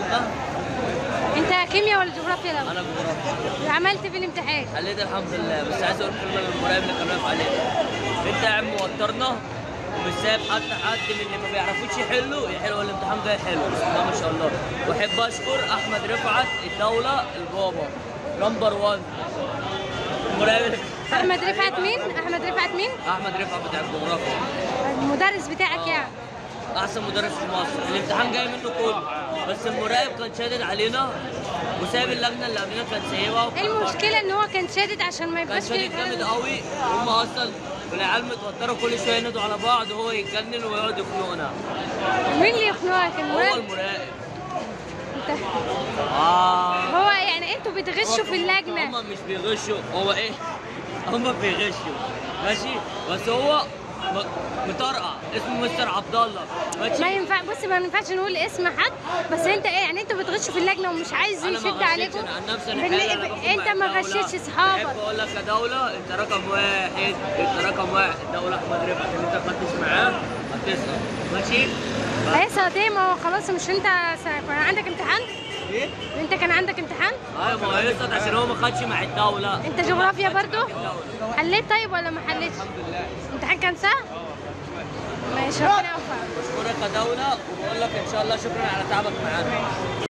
امتحان انت كيمياء ولا جغرافيا الاول انا جغرافيا عملت في الامتحان حليت الحمد لله بس عايز اقول كلمه للمراقب اللي كان واقف علينا انت يا عم وترنا ومش سايب حتى حد من اللي ما بيعرفوش يحلوا يحلوا الامتحان جاي حلو بسم الله ما شاء الله واحب اشكر احمد رفعت الدوله البابا نمبر 1 المراقب احمد رفعت مين احمد رفعت مين احمد رفعت بتاع الجغرافيا المدرس بتاعك يعني احسن مدرس في مصر الامتحان جاي منه كله بس المراقب كان شادد علينا وسايب اللجنه اللي قبلنا كانت سايبها ايه المشكله ان هو كان شادد عشان ما كان يبقاش شادد جامد قوي هم اصلا والعيال متوتره كل شويه ينادوا على بعض وهو يتجنن ويقعد يخنقنا مين اللي يخنقك هو المراقب المراقب انت اه هو يعني انتوا بتغشوا في اللجنه هم مش بيغشوا هو ايه هم بيغشوا ماشي بس هو م- مطرقع اسمه مستر عبد الله ما ماشي ينفع بص ما ينفعش نقول اسم حد بس انت ايه يعني انتوا بتغشوا في اللجنه ومش عايز انا ما يشد غشيتش، عليكم انا عن نفسي انا بالن- حالي، أنا باخد انت مع ما الدولة. غشيتش اصحابك احب اقول لك يا دوله انت رقم واحد انت رقم واحد دوله احمد رفعت اللي انت ما خدتش معاه هتسقط ماشي هيسقط ايه ما هو خلاص مش انت س- كان عندك امتحان ايه انت كان عندك امتحان ايوه ما هو هيسقط عشان هو ما خدش مع الدوله انت جغرافيا ما خدش برضو مع الدولة. حليت طيب ولا ما حليتش الحمد لله امتحان كان سهل ماشي ربنا يوفقك بشكرك يا دوله وبقول لك ان شاء الله شكرا على تعبك معانا